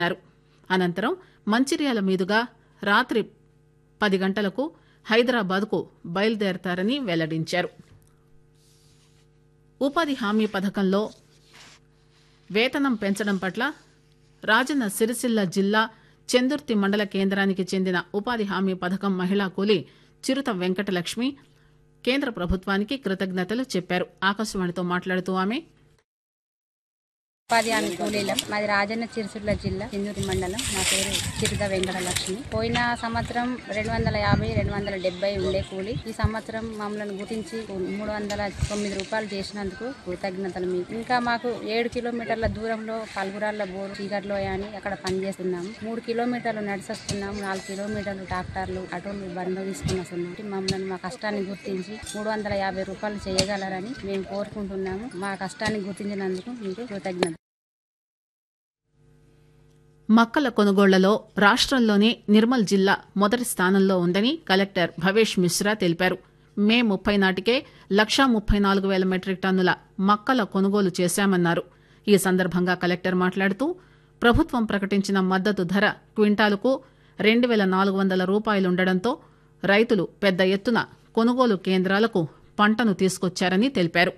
అన్నారు అనంతరం మంచిర్యాల మీదుగా రాత్రి పది గంటలకు హైదరాబాద్ కు బయలుదేరతారని వెల్లడించారు ఉపాధి హామీ పథకంలో వేతనం పెంచడం పట్ల రాజన్న సిరిసిల్ల జిల్లా చెందుర్తి మండల కేంద్రానికి చెందిన ఉపాధి హామీ పథకం మహిళా కూలీ చిరుత వెంకటలక్ష్మి కేంద్ర ప్రభుత్వానికి కృతజ్ఞతలు చెప్పారు ఆకాశవాణితో మాట్లాడుతూ ఆమె ఉపాధి హామీ కూలీలం మాది రాజన్న చిరుసుర్ల జిల్లా చిందూరు మండలం నా పేరు చిరుత వెంకటలక్ష్మి పోయిన సంవత్సరం రెండు వందల యాభై రెండు వందల డెబ్బై ఉండే కూలి ఈ సంవత్సరం మమ్మల్ని గుర్తించి మూడు వందల తొమ్మిది రూపాయలు చేసినందుకు కృతజ్ఞతలు మీకు ఇంకా మాకు ఏడు కిలోమీటర్ల దూరంలో పల్గురాళ్ళ బోరు చీకట్లో అని అక్కడ పనిచేస్తున్నాము మూడు కిలోమీటర్లు నడిచొస్తున్నాము నాలుగు కిలోమీటర్లు ట్రాక్టర్లు ఆటోలు బండ్లు తీసుకుని వస్తున్నాం మమ్మల్ని మా కష్టాన్ని గుర్తించి మూడు వందల యాభై రూపాయలు చేయగలరని మేము కోరుకుంటున్నాము మా కష్టాన్ని గుర్తించినందుకు మీకు కృతజ్ఞత మక్కల కొనుగోళ్లలో రాష్ట్రంలోనే నిర్మల్ జిల్లా మొదటి స్థానంలో ఉందని కలెక్టర్ భవేష్ మిశ్రా తెలిపారు మే ముప్పై నాటికే లక్షా ముప్పై నాలుగు వేల మెట్రిక్ టన్నుల మక్కల కొనుగోలు చేశామన్నారు ఈ సందర్భంగా కలెక్టర్ మాట్లాడుతూ ప్రభుత్వం ప్రకటించిన మద్దతు ధర క్వింటాలుకు రెండు వేల నాలుగు వందల రూపాయలుండటంతో రైతులు పెద్ద ఎత్తున కొనుగోలు కేంద్రాలకు పంటను తీసుకొచ్చారని తెలిపారు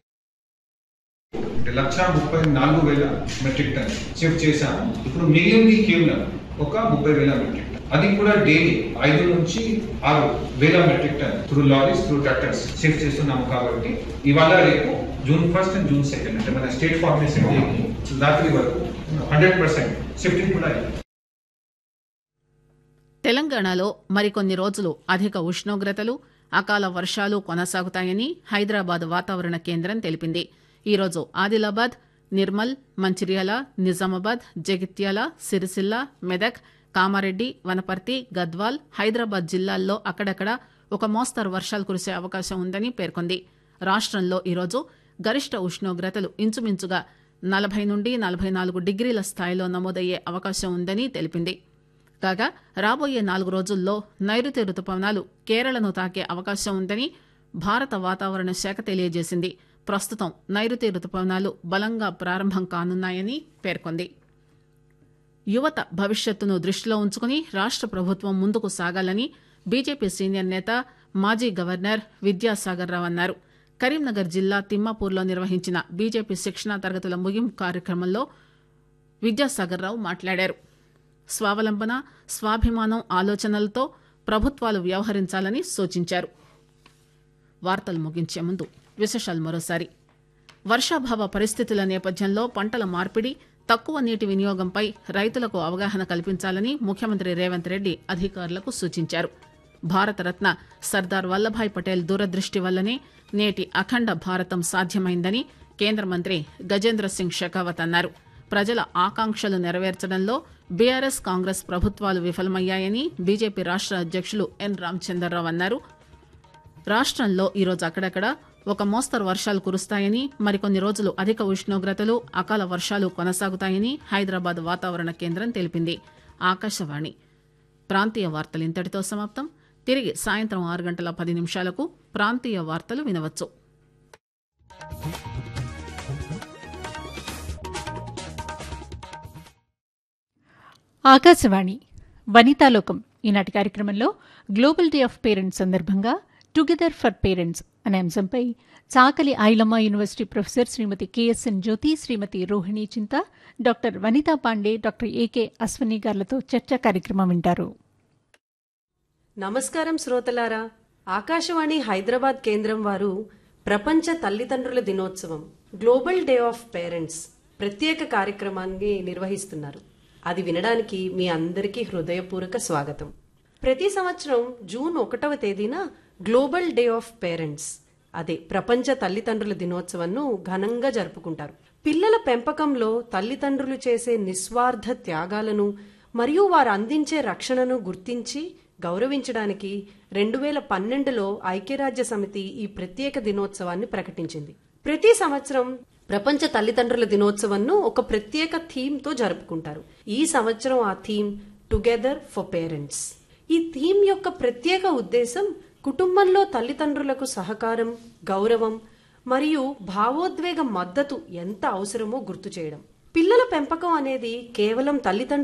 లక్ష ముప్పై నాలుగు వేల మెట్రిక్ టన్ షిఫ్ట్ చేశాము ఇప్పుడు మిగిలింది కేవలం ఒక ముప్పై వేల మెట్రిక్ టన్ అది కూడా డైలీ ఐదు నుంచి ఆరు వేల metric ton through lorries through tractors shift చేస్తున్నాము కాబట్టి ఇవాళ రేపు June first and June second అంటే మన స్టేట్ ఫార్మేషన్ డేకి రాత్రి వరకు హండ్రెడ్ పర్సెంట్ షిఫ్టింగ్ కూడా అయింది తెలంగాణలో మరికొన్ని రోజులు అధిక ఉష్ణోగ్రతలు అకాల వర్షాలు కొనసాగుతాయని హైదరాబాద్ వాతావరణ కేంద్రం తెలిపింది ఈరోజు ఆదిలాబాద్ నిర్మల్ మంచిర్యాల నిజామాబాద్ జగిత్యాల సిరిసిల్ల మెదక్ కామారెడ్డి వనపర్తి గద్వాల్ హైదరాబాద్ జిల్లాల్లో అక్కడక్కడ ఒక మోస్తరు వర్షాలు కురిసే అవకాశం ఉందని పేర్కొంది రాష్టంలో ఈరోజు గరిష్ట ఉష్ణోగ్రతలు ఇంచుమించుగా నలభై నుండి నలభై నాలుగు డిగ్రీల స్థాయిలో నమోదయ్యే అవకాశం ఉందని తెలిపింది కాగా రాబోయే నాలుగు రోజుల్లో నైరుతి రుతుపవనాలు కేరళను తాకే అవకాశం ఉందని భారత వాతావరణ శాఖ తెలియజేసింది ప్రస్తుతం నైరుతి రుతుపవనాలు బలంగా ప్రారంభం కానున్నాయని పేర్కొంది యువత భవిష్యత్తును దృష్టిలో ఉంచుకుని రాష్ట ప్రభుత్వం ముందుకు సాగాలని బీజేపీ సీనియర్ నేత మాజీ గవర్నర్ విద్యాసాగర్ రావు అన్నారు కరీంనగర్ జిల్లా తిమ్మాపూర్లో నిర్వహించిన బీజేపీ శిక్షణా తరగతుల ముగింపు కార్యక్రమంలో విద్యాసాగర్ రావు మాట్లాడారు స్వావలంబన స్వాభిమానం ఆలోచనలతో ప్రభుత్వాలు వ్యవహరించాలని సూచించారు వార్తలు ముగించే ముందు విశేషాలు మరోసారి వర్షాభావ పరిస్థితుల నేపథ్యంలో పంటల మార్పిడి తక్కువ నీటి వినియోగంపై రైతులకు అవగాహన కల్పించాలని ముఖ్యమంత్రి రేవంత్ రెడ్డి అధికారులకు సూచించారు భారతరత్న సర్దార్ వల్లభాయ్ పటేల్ దూరదృష్టి వల్లనే నేటి అఖండ భారతం సాధ్యమైందని కేంద్ర మంత్రి గజేంద్ర సింగ్ షెకావత్ అన్నారు ప్రజల ఆకాంక్షలు నెరవేర్చడంలో బీఆర్ఎస్ కాంగ్రెస్ ప్రభుత్వాలు విఫలమయ్యాయని బీజేపీ రాష్ట అధ్యక్షులు ఎన్ రామచంద్రరావు అన్నారు రాష్టంలో ఈరోజు అక్కడక్కడ ఒక మోస్తరు వర్షాలు కురుస్తాయని మరికొన్ని రోజులు అధిక ఉష్ణోగ్రతలు అకాల వర్షాలు కొనసాగుతాయని హైదరాబాద్ వాతావరణ కేంద్రం తెలిపింది ఆకాశవాణి ప్రాంతీయ వార్తలు ఇంతటితో సమాప్తం తిరిగి సాయంత్రం ఆరు గంటల పది నిమిషాలకు ప్రాంతీయ వార్తలు వినవచ్చు ఆకాశవాణి వనితాలోకం ఈనాటి కార్యక్రమంలో గ్లోబల్ డే ఆఫ్ పేరెంట్స్ సందర్భంగా టుగెదర్ ఫర్ పేరెంట్స్ అనే అంశంపై Chakali Ailamma university professor Srimati K S N Jyothi Srimati Rohini Chinta doctor Vanitha Pandey doctor A K Ashwini గార్లతో చర్చా కార్యక్రమం వింటారు నమస్కారం శ్రోతలారా ఆకాశవాణి హైదరాబాద్ కేంద్రం వారు ప్రపంచ తల్లిదండ్రుల దినోత్సవం గ్లోబల్ డే ఆఫ్ పేరెంట్స్ ప్రత్యేక కార్యక్రమాన్ని నిర్వహిస్తున్నారు అది వినడానికి మీ అందరికీ హృదయపూర్వక స్వాగతం ప్రతి సంవత్సరం జూన్ ఒకటవ తేదీన గ్లోబల్ డే ఆఫ్ పేరెంట్స్ అదే ప్రపంచ తల్లిదండ్రుల దినోత్సవంను ఘనంగా జరుపుకుంటారు పిల్లల పెంపకంలో తల్లిదండ్రులు చేసే నిస్వార్థ త్యాగాలను మరియు వారు అందించే రక్షణను గుర్తించి గౌరవించడానికి రెండు వేల పన్నెండులో ఐక్యరాజ్య సమితి ఈ ప్రత్యేక దినోత్సవాన్ని ప్రకటించింది ప్రతి సంవత్సరం ప్రపంచ తల్లిదండ్రుల దినోత్సవంను ఒక ప్రత్యేక థీమ్ తో జరుపుకుంటారు ఈ సంవత్సరం ఆ థీమ్ టుగెదర్ ఫర్ పేరెంట్స్ ఈ థీమ్ యొక్క ప్రత్యేక ఉద్దేశం కుటుంబంలో తల్లిదండ్రులకు సహకారం గౌరవం మరియు భావోద్వేగ మద్దతు ఎంత అవసరమో గుర్తు చేయడం పిల్లల పెంపకం అనేది కేవలం తల్లిదండ్రుల